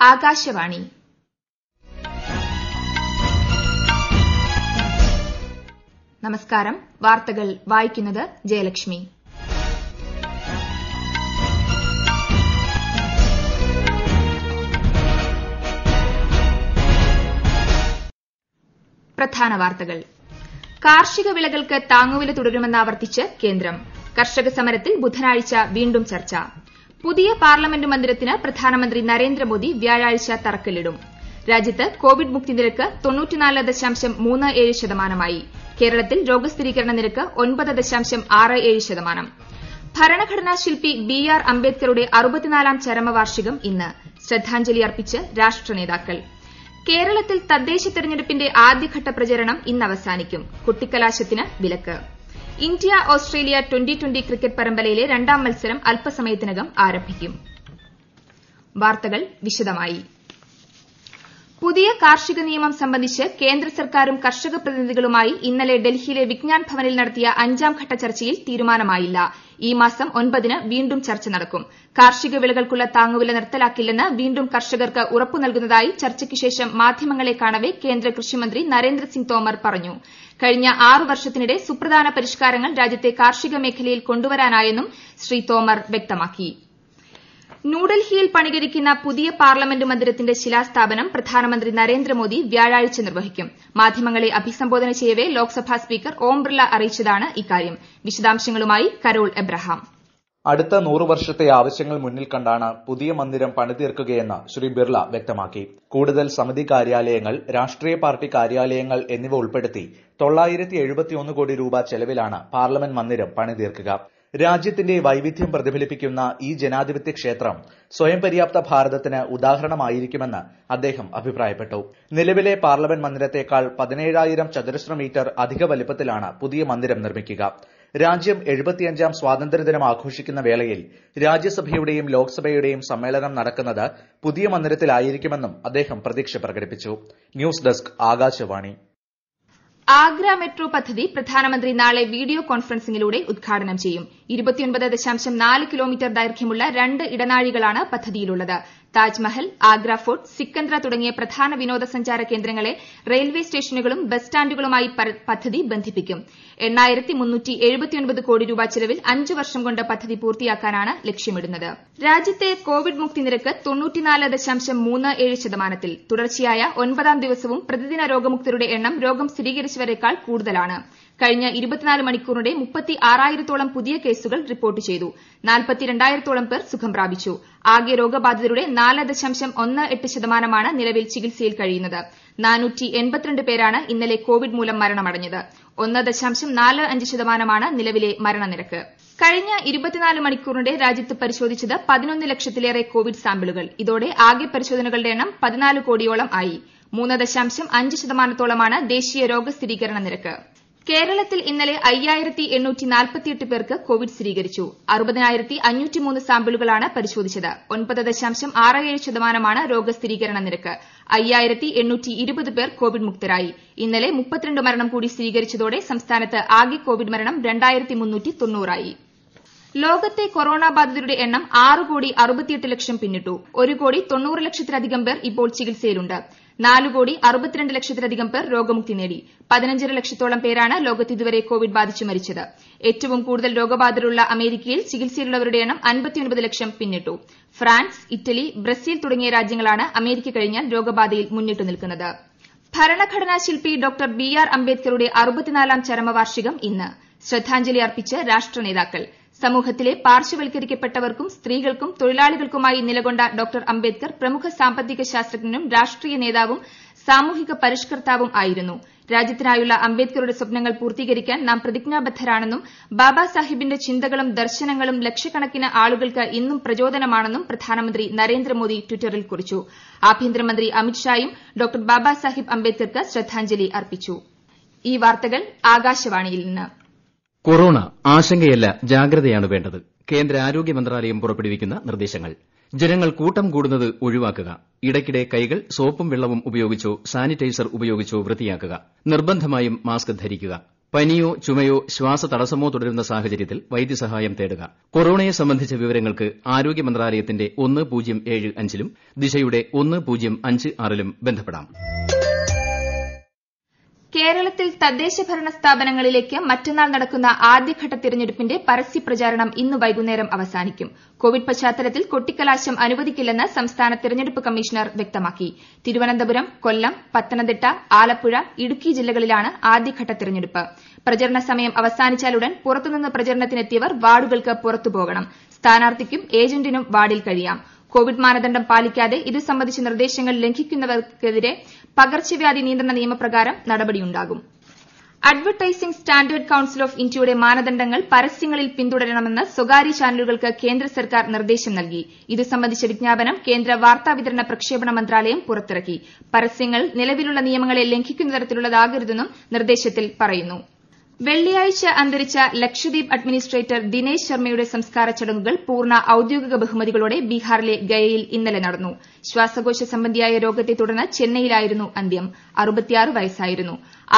ആകാശവാണി നമസ്കാരം വാർത്തകൾ വായിക്കുന്നത് ജയലക്ഷ്മി പ്രധാന വാർത്തകൾ കാർഷിക വിളകൾക്ക് താങ്ങുവില തുടരുമെന്ന് ആവർത്തിച്ച് കേന്ദ്രം കർഷക സമരത്തിൽ ബുധനാഴ്ച വീണ്ടും ചർച്ച പുതിയ പാർലമെന്റ് മന്ദിരത്തിന് പ്രധാനമന്ത്രി നരേന്ദ്രമോദി വ്യാഴാഴ്ച തറക്കല്ലിടും രാജ്യത്ത് കോവിഡ് മുക്തി നിരക്ക് തൊണ്ണൂറ്റിനാല് ദശാംശം മൂന്ന് ഏഴ് ശതമാനമായി കേരളത്തിൽ രോഗസ്ഥിരീകരണ നിരക്ക് ഒൻപത് ദശാംശം ആറ് ഏഴ് ശതമാനം ഭരണഘടനാ ശില്പി ബി ആർ അംബേദ്കറുടെ അറുപത്തിനാലാം ചരമവാർഷികം ഇന്ന് ശ്രദ്ധാഞ്ജലി അർപ്പിച്ച് രാഷ്ട്ര നേതാക്കൾ കേരളത്തിൽ തദ്ദേശ തെരഞ്ഞെടുപ്പിന്റെ ആദ്യഘട്ട പ്രചരണം ഇന്ന് അവസാനിക്കും കുട്ടിക്കലാശത്തിന് വിലക്ക് India Australia twenty twenty cricket പരമ്പരയിലെ രണ്ടാം മത്സരം അല്പസമയത്തിനകം ആരംഭിക്കും വാർത്തകൾ വിശദമായി പുതിയ കാർഷിക നിയമം സംബന്ധിച്ച് കേന്ദ്ര സർക്കാരും കർഷക പ്രതിനിധികളുമായി ഇന്നലെ ഡൽഹിയിലെ വിജ്ഞാൻ ഭവനിൽ നടത്തിയ അഞ്ചാം ഘട്ട ചർച്ചയിൽ തീരുമാനമായില്ല ഈ മാസം ഒൻപതിന് വീണ്ടും ചർച്ച നടക്കും കാർഷിക വിളകൾക്കുള്ള താങ്ങുവില നിർത്തലാക്കില്ലെന്ന് വീണ്ടും കർഷകർക്ക് ഉറപ്പു നൽകുന്നതായി ചർച്ചയ്ക്ക് ശേഷം മാധ്യമങ്ങളെ കാണവെ കേന്ദ്ര കൃഷിമന്ത്രി നരേന്ദ്രസിംഗ് തോമർ പറഞ്ഞു കഴിഞ്ഞ ആറ് വർഷത്തിനിടെ സുപ്രധാന പരിഷ്കാരങ്ങൾ രാജ്യത്തെ കാർഷിക മേഖലയിൽ കൊണ്ടുവരാനായെന്നും ശ്രീ തോമർ വ്യക്തമാക്കി ന്യൂഡൽഹിയിൽ പണികരിക്കുന്ന പുതിയ പാർലമെന്റ് മന്ദിരത്തിന്റെ ശിലാസ്ഥാപനം പ്രധാനമന്ത്രി നരേന്ദ്രമോദി വ്യാഴാഴ്ച നിർവഹിക്കും മാധ്യമങ്ങളെ അഭിസംബോധന ചെയ്യവെ ലോക്സഭാ സ്പീക്കർ ഓം ബിർള അറിയിച്ചതാണ് ഇക്കാര്യം വിശദാംശങ്ങളുമായി കരോൾ എബ്രഹാം അടുത്ത നൂറു വർഷത്തെ ആവശ്യങ്ങൾ മുന്നിൽ കണ്ടാണ് പുതിയ മന്ദിരം പണിതീർക്കുകയെന്ന് ശ്രീ ബിർള വ്യക്തമാക്കി കൂടുതൽ സമിതി കാര്യാലയങ്ങൾ രാഷ്ട്രീയ പാർട്ടി കാര്യാലയങ്ങൾ എന്നിവ ഉൾപ്പെടുത്തി തൊള്ളായിരത്തി എഴുപത്തിയൊന്ന് കോടി രൂപ ചെലവിലാണ് പാർലമെന്റ് മന്ദിരം പണിതീർക്കുക രാജ്യത്തിന്റെ വൈവിധ്യം പ്രതിഫലിപ്പിക്കുന്ന ഈ ജനാധിപത്യ ക്ഷേത്രം സ്വയം പര്യാപ്ത ഭാരതത്തിന് ഉദാഹരണമായിരിക്കുമെന്ന് അദ്ദേഹം അഭിപ്രായപ്പെട്ടു നിലവിലെ പാർലമെന്റ് മന്ദിരത്തേക്കാൾ പതിനേഴായിരം ചതുരശ്ര മീറ്റർ അധിക വലിപ്പത്തിലാണ് പുതിയ മന്ദിരം നിർമ്മിക്കുക രാജ്യം എഴുപത്തിയഞ്ചാം സ്വാതന്ത്ര്യദിനം ആഘോഷിക്കുന്ന വേളയിൽ രാജ്യസഭയുടെയും ലോക്സഭയുടെയും സമ്മേളനം നടക്കുന്നത് പുതിയ മന്ദിരത്തിലായിരിക്കുമെന്നും അദ്ദേഹം പ്രതീക്ഷ പ്രകടിപ്പിച്ചു news desk Akashvani Agra metro പദ്ധതി പ്രധാനമന്ത്രി നാളെ വീഡിയോ കോൺഫറൻസിംഗിലൂടെ ഉദ്ഘാടനം ചെയ്യും കിലോമീറ്റർ ദൈർഘ്യമുള്ള രണ്ട് ഇടനാഴികളാണ് പദ്ധതിയിലുള്ളത് താജ്മഹൽ ആഗ്ര ഫോർട്ട് സിക്കന്ദ്ര തുടങ്ങിയ പ്രധാന വിനോദസഞ്ചാര കേന്ദ്രങ്ങളെ റെയിൽവേ സ്റ്റേഷനുകളും ബസ് സ്റ്റാൻഡുകളുമായി പദ്ധതി ബന്ധിപ്പിക്കും കോടി രൂപ ചെലവിൽ അഞ്ച് വർഷം കൊണ്ട് പദ്ധതി പൂർത്തിയാക്കാനാണ് ലക്ഷ്യമിടുന്നത് രാജ്യത്തെ കോവിഡ് മുക്തി നിരക്ക് തൊണ്ണൂറ്റിനാല് ദശാംശം മൂന്ന് ഏഴ് ശതമാനത്തിൽ തുടർച്ചയായ ഒൻപതാം ദിവസവും പ്രതിദിന രോഗമുക്തരുടെ എണ്ണം രോഗം സ്ഥിരീകരിച്ചവരെക്കാൾ കൂടുതലാണ് കഴിഞ്ഞ ഇരുപത്തിനാല് മണിക്കൂറിനിടെ മുപ്പത്തി ആറായിരത്തോളം പുതിയ കേസുകൾ റിപ്പോർട്ട് ചെയ്തു നാൽപ്പത്തിരണ്ടായിരത്തോളം പേർ സുഖം പ്രാപിച്ചു ആകെ രോഗബാധിതരുടെ നാല് ദശാംശം ഒന്ന് എട്ട് ശതമാനമാണ് നിലവിൽ ചികിത്സയിൽ കഴിയുന്നത് നാനൂറ്റി എൺപത്തിരണ്ട് പേരാണ് ഇന്നലെ കോവിഡ് മൂലം മരണമടഞ്ഞത് ഒന്ന് ദശാംശം നാല് അഞ്ച് ശതമാനമാണ് നിലവിലെ മരണനിരക്ക് കഴിഞ്ഞ ഇരുപത്തിനാല് മണിക്കൂറിനിടെ രാജ്യത്ത് പരിശോധിച്ചത് പതിനൊന്ന് ലക്ഷത്തിലേറെ കോവിഡ് സാമ്പിളുകൾ ഇതോടെ ആകെ പരിശോധനകളുടെ എണ്ണം പതിനാല് കോടിയോളം ആയി മൂന്ന് ദശാംശം അഞ്ച് ശതമാനത്തോളമാണ് ദേശീയ രോഗസ്ഥിരീകരണ നിരക്ക് കേരളത്തിൽ ഇന്നലെ അയ്യായിരത്തി എണ്ണൂറ്റി നാൽപ്പത്തിയെട്ട് പേർക്ക് കോവിഡ് സ്ഥിരീകരിച്ചു അറുപതിനായിരത്തി അഞ്ഞൂറ്റി മൂന്ന് സാമ്പിളുകളാണ് പരിശോധിച്ചത് ഒൻപത് ദശാംശം ആറ് ഏഴ് ശതമാനമാണ് രോഗസ്ഥിരീകരണ നിരക്ക് അയ്യായിരത്തി എണ്ണൂറ്റി ഇരുപത് പേർ കോവിഡ് മുക്തരായി ഇന്നലെ മുപ്പത്തിരണ്ട് മരണം കൂടി സ്ഥിരീകരിച്ചതോടെ സംസ്ഥാനത്ത് ആകെ കോവിഡ് മരണം രണ്ടായിരത്തി മുന്നൂറ്റി തൊണ്ണൂറായി ലോകത്തെ കൊറോണ ബാധിതരുടെ എണ്ണം ആറ് കോടി അറുപത്തിയെട്ട് ലക്ഷം പിന്നിട്ടു ഒരു കോടി തൊണ്ണൂറ് ലക്ഷത്തിലധികം പേർ ഇപ്പോൾ ചികിത്സയിലുണ്ട് നാല് കോടി അറുപത്തിരണ്ട് ലക്ഷത്തിലധികം പേർ രോഗമുക്തി നേടി പതിനഞ്ചര ലക്ഷത്തോളം പേരാണ് ലോകത്ത് ഇതുവരെ കോവിഡ് ബാധിച്ചു മരിച്ചത് ഏറ്റവും കൂടുതൽ രോഗബാധിതരുള്ള അമേരിക്കയിൽ ചികിത്സയിലുള്ളവരുടെ എണ്ണം അൻപത്തിയൊൻപത് ലക്ഷം പിന്നിട്ടു ഫ്രാൻസ് ഇറ്റലി ബ്രസീൽ തുടങ്ങിയ രാജ്യങ്ങളാണ് അമേരിക്ക കഴിഞ്ഞാൽ രോഗബാധയിൽ മുന്നിട്ടു നിൽക്കുന്നത് ഭരണഘടനാ ശില്പി ഡോക്ടർ ബി ആർ അംബേദ്കറുടെ അറുപത്തിനാലാം ചരമവാർഷികം ഇന്ന് ശ്രദ്ധാഞ്ജലി അർപ്പിച്ച് രാഷ്ട്ര നേതാക്കൾ സമൂഹത്തിലെ പാർശ്വവൽക്കരിക്കപ്പെട്ടവർക്കും സ്ത്രീകൾക്കും തൊഴിലാളികൾക്കുമായി നിലകൊണ്ട ഡോക്ടർ അംബേദ്കർ പ്രമുഖ സാമ്പത്തിക ശാസ്ത്രജ്ഞനും രാഷ്ട്രീയ നേതാവും സാമൂഹിക പരിഷ്കർത്താവും ആയിരുന്നു രാജ്യത്തിനായുള്ള അംബേദ്കറുടെ സ്വപ്നങ്ങൾ പൂർത്തീകരിക്കാൻ നാം പ്രതിജ്ഞാബദ്ധരാണെന്നും ബാബാ സാഹിബിന്റെ ചിന്തകളും ദർശനങ്ങളും ലക്ഷക്കണക്കിന് ആളുകൾക്ക് ഇന്നും പ്രചോദനമാണെന്നും പ്രധാനമന്ത്രി നരേന്ദ്രമോദി ട്വിറ്ററിൽ കുറിച്ചു ആഭ്യന്തരമന്ത്രി അമിത്ഷായും ഡോക്ടർ ബാബാ സാഹിബ് അംബേദ്കർക്ക് ശ്രദ്ധാഞ്ജലി അർപ്പിച്ചു ഈ വാർത്തകൾ ആകാശവാണിയിൽ നിന്ന് കൊറോണ ആശങ്കയല്ല ജാഗ്രതയാണ് വേണ്ടത് കേന്ദ്ര ആരോഗ്യ മന്ത്രാലയം പുറപ്പെടുവിക്കുന്ന നിർദ്ദേശങ്ങൾ ജനങ്ങൾ കൂട്ടം കൂടുന്നത് ഒഴിവാക്കുക ഇടയ്ക്കിടെ കൈകൾ സോപ്പും വെള്ളവും ഉപയോഗിച്ചോ സാനിറ്റൈസർ ഉപയോഗിച്ചോ വൃത്തിയാക്കുക നിർബന്ധമായും മാസ്ക് ധരിക്കുക പനിയോ ചുമയോ ശ്വാസതടസ്സമോ തുടരുന്ന സാഹചര്യത്തിൽ വൈദ്യസഹായം തേടുക കൊറോണയെ സംബന്ധിച്ച വിവരങ്ങൾക്ക് ആരോഗ്യ മന്ത്രാലയത്തിന്റെ ഒന്ന് പൂജ്യം ഏഴ് അഞ്ചിലും ദിശയുടെ ഒന്ന് പൂജ്യം അഞ്ച് ആറിലും ബന്ധപ്പെടാം കേരളത്തിൽ തദ്ദേശ ഭരണ സ്ഥാപനങ്ങളിലേക്ക് മറ്റന്നാൾ നടക്കുന്ന ആദ്യഘട്ട തിരഞ്ഞെടുപ്പിന്റെ പരസ്യപ്രചാരണം ഇന്ന് വൈകുന്നേരം അവസാനിക്കും കോവിഡ് പശ്ചാത്തലത്തിൽ കൊട്ടിക്കലാശം അനുവദിക്കില്ലെന്ന് സംസ്ഥാന തിരഞ്ഞെടുപ്പ് കമ്മീഷണർ വ്യക്തമാക്കി തിരുവനന്തപുരം കൊല്ലം പത്തനംതിട്ട ആലപ്പുഴ ഇടുക്കി ജില്ലകളിലാണ് ആദ്യഘട്ട തിരഞ്ഞെടുപ്പ് പ്രചരണ സമയം അവസാനിച്ചാലുടൻ പുറത്തുനിന്ന് പ്രചരണത്തിനെത്തിയവർ വാർഡുകൾക്ക് പുറത്തുപോകണം സ്ഥാനാർത്ഥിക്കും ഏജന്റിനും വാർഡിൽ കഴിയാം കോവിഡ് മാനദണ്ഡം പാലിക്കാതെ ഇതു സംബന്ധിച്ച നിർദ്ദേശങ്ങൾ ലംഘിക്കുന്നവർക്കെതിരെ പകർച്ചവ്യാധി നിയന്ത്രണ നിയമപ്രകാരം നടപടിയുണ്ടാകും അഡ്വർടൈസിംഗ് സ്റ്റാൻഡേർഡ് കൌൺസിൽ ഓഫ് ഇന്ത്യയുടെ മാനദണ്ഡങ്ങൾ പരസ്യങ്ങളിൽ പിന്തുടരണമെന്ന് സ്വകാര്യ ചാനലുകൾക്ക് കേന്ദ്ര സർക്കാർ നിർദ്ദേശം നൽകി ഇതു സംബന്ധിച്ച വിജ്ഞാപനം കേന്ദ്ര വാർത്താവിതരണ പ്രക്ഷേപണ മന്ത്രാലയം പുറത്തിറക്കി പരസ്യങ്ങൾ നിലവിലുള്ള നിയമങ്ങളെ ലംഘിക്കുന്ന തരത്തിലുള്ളതാകരുതെന്നും നിർദ്ദേശത്തിൽ പറയുന്നു വെള്ളിയാഴ്ച അന്തരിച്ച ലക്ഷദ്വീപ് അഡ്മിനിസ്ട്രേറ്റർ ദിനേശ് ശർമ്മയുടെ സംസ്കാര ചടങ്ങുകൾ പൂർണ്ണ ഔദ്യോഗിക ബഹുമതികളോടെ ബീഹാറിലെ ഗയയിൽ ഇന്നലെ നടന്നു ശ്വാസകോശ സംബന്ധിയായ രോഗത്തെ തുടർന്ന് ചെന്നൈയിലായിരുന്നു അന്ത്യം വയസ്സായിരുന്നു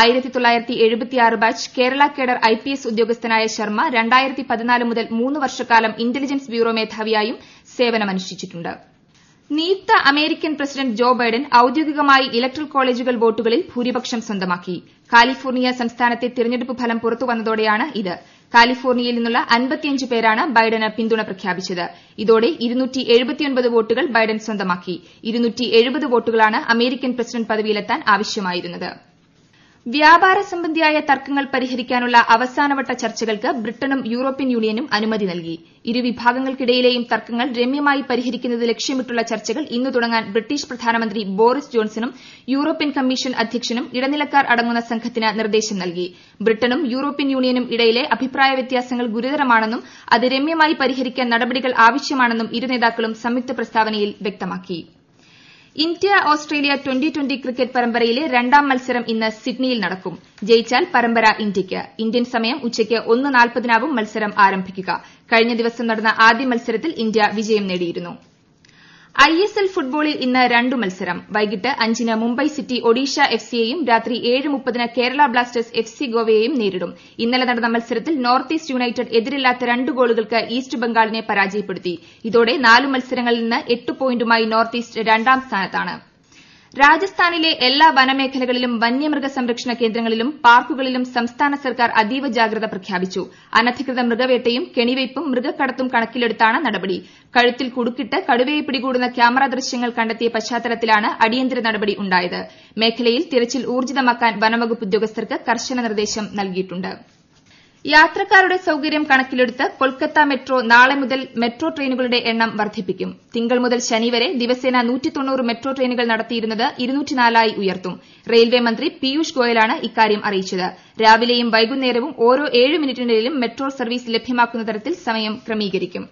ബാച്ച് കേരള കേഡർ ഐപിഎസ് ഉദ്യോഗസ്ഥനായ ശർമ്മ മുതൽ മൂന്ന് വർഷക്കാലം ഇന്റലിജൻസ് ബ്യൂറോ മേധാവിയായും സേവനമനുഷ്ഠിച്ചിട്ടുണ്ട് നിയുക്ത അമേരിക്കൻ പ്രസിഡന്റ് ജോ ബൈഡൻ ഔദ്യോഗികമായി ഇലക്ടറൽ കോളേജുകൾ വോട്ടുകളിൽ ഭൂരിപക്ഷം സ്വന്തമാക്കി കാലിഫോർണിയ സംസ്ഥാനത്തെ തിരഞ്ഞെടുപ്പ് ഫലം പുറത്തുവന്നതോടെയാണ് ഇത് കാലിഫോർണിയയിൽ നിന്നുള്ള അൻപത്തിയഞ്ച് പേരാണ് ബൈഡന് പിന്തുണ പ്രഖ്യാപിച്ചത് ഇതോടെ വോട്ടുകൾ ബൈഡൻ സ്വന്തമാക്കി വോട്ടുകളാണ് അമേരിക്കൻ പ്രസിഡന്റ് പദവിയിലെത്താൻ ആവശ്യമായിരുന്നത് വ്യാപാര സംബന്ധിയായ തർക്കങ്ങൾ പരിഹരിക്കാനുള്ള അവസാനവട്ട ചർച്ചകൾക്ക് ബ്രിട്ടനും യൂറോപ്യൻ യൂണിയനും അനുമതി നൽകി ഇരുവിഭാഗങ്ങൾക്കിടയിലെയും തർക്കങ്ങൾ രമ്യമായി പരിഹരിക്കുന്നത് ലക്ഷ്യമിട്ടുള്ള ചർച്ചകൾ ഇന്ന് തുടങ്ങാൻ ബ്രിട്ടീഷ് പ്രധാനമന്ത്രി ബോറിസ് ജോൺസണും യൂറോപ്യൻ കമ്മീഷൻ അധ്യക്ഷനും ഇടനിലക്കാർ അടങ്ങുന്ന സംഘത്തിന് നിർദ്ദേശം നൽകി ബ്രിട്ടനും യൂറോപ്യൻ യൂണിയനും ഇടയിലെ അഭിപ്രായ വ്യത്യാസങ്ങൾ ഗുരുതരമാണെന്നും അത് രമ്യമായി പരിഹരിക്കാൻ നടപടികൾ ആവശ്യമാണെന്നും ഇരു നേതാക്കളും സംയുക്ത പ്രസ്താവനയിൽ വ്യക്തമാക്കി India Australia twenty twenty cricket പരമ്പരയിലെ രണ്ടാം മത്സരം ഇന്ന് സിഡ്നിയിൽ നടക്കും ജയിച്ചാൽ പരമ്പര ഇന്ത്യയ്ക്ക് ഇന്ത്യൻ സമയം ഉച്ചയ്ക്ക് ഒന്ന് നാൽപ്പതിനാവും മത്സരം ആരംഭിക്കുക കഴിഞ്ഞ ദിവസം നടന്ന ആദ്യ മത്സരത്തിൽ ഇന്ത്യ വിജയം നേടിയിരുന്നു ഐഎസ്എൽ ഫുട്ബോളിൽ ഇന്ന് രണ്ടു മത്സരം വൈകിട്ട് അഞ്ചിന് മുംബൈ സിറ്റി ഒഡീഷ എഫ് സിയെയും രാത്രി ഏഴ് മുപ്പതിന് കേരള ബ്ലാസ്റ്റേഴ്സ് എഫ് സി ഗോവയെയും നേരിടും ഇന്നലെ നടന്ന മത്സരത്തിൽ നോർത്ത് ഈസ്റ്റ് യുണൈറ്റഡ് എതിരില്ലാത്ത രണ്ട് ഗോളുകൾക്ക് ഈസ്റ്റ് ബംഗാളിനെ പരാജയപ്പെടുത്തി ഇതോടെ നാല് മത്സരങ്ങളിൽ നിന്ന് എട്ട് പോയിന്റുമായി നോർത്ത് ഈസ്റ്റ് രണ്ടാം സ്ഥാനത്താണ് രാജസ്ഥാനിലെ എല്ലാ വനമേഖലകളിലും വന്യമൃഗ സംരക്ഷണ കേന്ദ്രങ്ങളിലും പാർക്കുകളിലും സംസ്ഥാന സർക്കാർ അതീവ ജാഗ്രത പ്രഖ്യാപിച്ചു അനധികൃത മൃഗവേട്ടയും കെണിവയ്പും മൃഗക്കടത്തും കണക്കിലെടുത്താണ് നടപടി കഴുത്തിൽ കുടുക്കിട്ട് കടുവയെ പിടികൂടുന്ന ക്യാമറ ദൃശ്യങ്ങൾ കണ്ടെത്തിയ പശ്ചാത്തലത്തിലാണ് അടിയന്തര നടപടി ഉണ്ടായത് മേഖലയിൽ തിരച്ചിൽ ഊർജിതമാക്കാൻ വനംവകുപ്പ് ഉദ്യോഗസ്ഥർക്ക് കർശന നിർദ്ദേശം നൽകിയിട്ടുണ്ട് യാത്രക്കാരുടെ സൌകര്യം കണക്കിലെടുത്ത് കൊൽക്കത്ത മെട്രോ നാളെ മുതൽ മെട്രോ ട്രെയിനുകളുടെ എണ്ണം വർദ്ധിപ്പിക്കും തിങ്കൾ മുതൽ ശനി വരെ ദിവസേന മെട്രോ ട്രെയിനുകൾ നടത്തിയിരുന്നത് ആയി ഉയർത്തും റെയിൽവേ മന്ത്രി പീയൂഷ് ഗോയലാണ് ഇക്കാര്യം അറിയിച്ചത് രാവിലെയും വൈകുന്നേരവും ഓരോ ഏഴ് മിനിറ്റിനിടയിലും മെട്രോ സർവീസ് ലഭ്യമാക്കുന്ന തരത്തിൽ സമയം ക്രമീകരിക്കും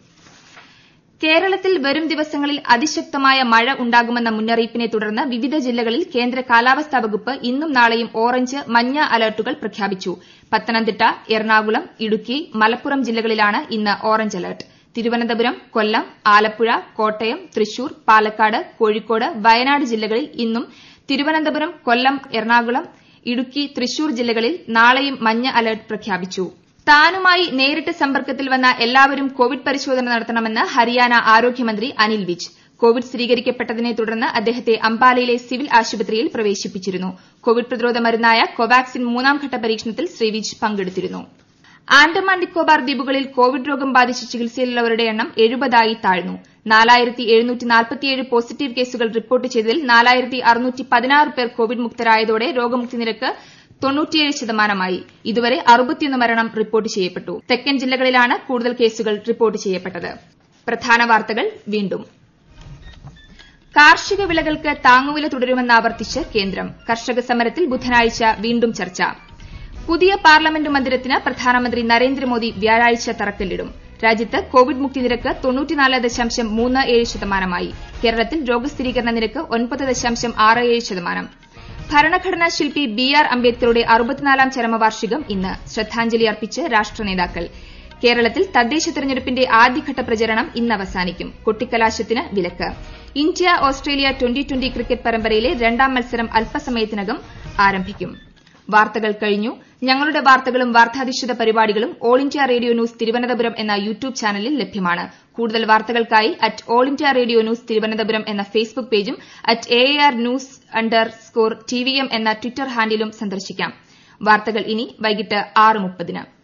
കേരളത്തിൽ വരും ദിവസങ്ങളിൽ അതിശക്തമായ മഴ ഉണ്ടാകുമെന്ന മുന്നറിയിപ്പിനെ തുടർന്ന് വിവിധ ജില്ലകളിൽ കേന്ദ്ര കാലാവസ്ഥാ വകുപ്പ് ഇന്നും നാളെയും ഓറഞ്ച് മഞ്ഞ അലർട്ടുകൾ പ്രഖ്യാപിച്ചു പത്തനംതിട്ട എറണാകുളം ഇടുക്കി മലപ്പുറം ജില്ലകളിലാണ് ഇന്ന് ഓറഞ്ച് അലർട്ട് തിരുവനന്തപുരം കൊല്ലം ആലപ്പുഴ കോട്ടയം തൃശൂർ പാലക്കാട് കോഴിക്കോട് വയനാട് ജില്ലകളിൽ ഇന്നും തിരുവനന്തപുരം കൊല്ലം എറണാകുളം ഇടുക്കി തൃശൂർ ജില്ലകളിൽ നാളെയും മഞ്ഞ അലർട്ട് പ്രഖ്യാപിച്ചു താനുമായി നേരിട്ട് സമ്പർക്കത്തിൽ വന്ന എല്ലാവരും കോവിഡ് പരിശോധന നടത്തണമെന്ന് ഹരിയാന ആരോഗ്യമന്ത്രി അനിൽ വിജ് കോവിഡ് സ്ഥിരീകരിക്കപ്പെട്ടതിനെ തുടർന്ന് അദ്ദേഹത്തെ അംബാലയിലെ സിവിൽ ആശുപത്രിയിൽ പ്രവേശിപ്പിച്ചിരുന്നു കോവിഡ് പ്രതിരോധ മരുന്നായ കോവാക്സിൻ മൂന്നാംഘട്ട പരീക്ഷണത്തിൽ ശ്രീ വിജ് പങ്കെടുത്തിരുന്നു ആൻഡമാൻ നിക്കോബാർ ദ്വീപുകളിൽ കോവിഡ് രോഗം ബാധിച്ച് ചികിത്സയിലുള്ളവരുടെ എണ്ണം എഴുപതായി താഴ്ന്നു പോസിറ്റീവ് കേസുകൾ റിപ്പോർട്ട് ചെയ്തതിൽ പേർ കോവിഡ് മുക്തരായതോടെ രോഗമുക്തി നിരക്ക് തൊണ്ണൂറ്റിയേഴ് ശതമാനമായി ഇതുവരെ അറുപത്തിയൊന്ന് മരണം റിപ്പോർട്ട് ചെയ്യപ്പെട്ടു തെക്കൻ ജില്ലകളിലാണ് കൂടുതൽ കേസുകൾ റിപ്പോർട്ട് ചെയ്യപ്പെട്ടത് പ്രധാന വാർത്തകൾ വീണ്ടും കാർഷിക വിളകൾക്ക് താങ്ങുവില തുടരുമെന്ന് ആവർത്തിച്ച് കേന്ദ്രം കർഷക സമരത്തിൽ ബുധനാഴ്ച വീണ്ടും ചർച്ച പുതിയ പാർലമെന്റ് മന്ദിരത്തിന് പ്രധാനമന്ത്രി നരേന്ദ്രമോദി വ്യാഴാഴ്ച തറക്കല്ലിടും രാജ്യത്ത് കോവിഡ് മുക്തി നിരക്ക് തൊണ്ണൂറ്റിനാല് ദശാംശം മൂന്ന് ഏഴ് ശതമാനമായി കേരളത്തിൽ രോഗസ്ഥിരീകരണ നിരക്ക് ഒൻപത് ദശാംശം ആറ് ഏഴ് ശതമാനം ഭരണഘടനാ ശില്പി ബി ആർ അംബേദ്കറുടെ അറുപത്തിനാലാം ചരമവാർഷികം ഇന്ന് ശ്രദ്ധാഞ്ജലി അർപ്പിച്ച് രാഷ്ട്ര നേതാക്കൾ കേരളത്തിൽ തദ്ദേശ തെരഞ്ഞെടുപ്പിന്റെ ആദ്യഘട്ട പ്രചരണം ഇന്ന് അവസാനിക്കും കൊട്ടിക്കലാശത്തിന് വിലക്ക് India Australia twenty twenty cricket പരമ്പരയിലെ രണ്ടാം മത്സരം അല്പസമയത്തിനകം ആരംഭിക്കും വാർത്തകൾ കഴിഞ്ഞു ഞങ്ങളുടെ വാർത്തകളും വാർത്താധിഷ്ഠിത പരിപാടികളും All India Radio news Thiruvananthapuram എന്ന യൂട്യൂബ് ചാനലിൽ ലഭ്യമാണ് കൂടുതൽ വാർത്തകൾക്കായി at All India Radio news Thiruvananthapuram എന്ന ഫേസ്ബുക്ക് പേജും at A R news underscore T V M എന്ന ട്വിറ്റർ ഹാൻഡിലും സന്ദർശിക്കാം വാർത്തകൾ ഇനി വൈകിട്ട് ആറ് മുപ്പതിന്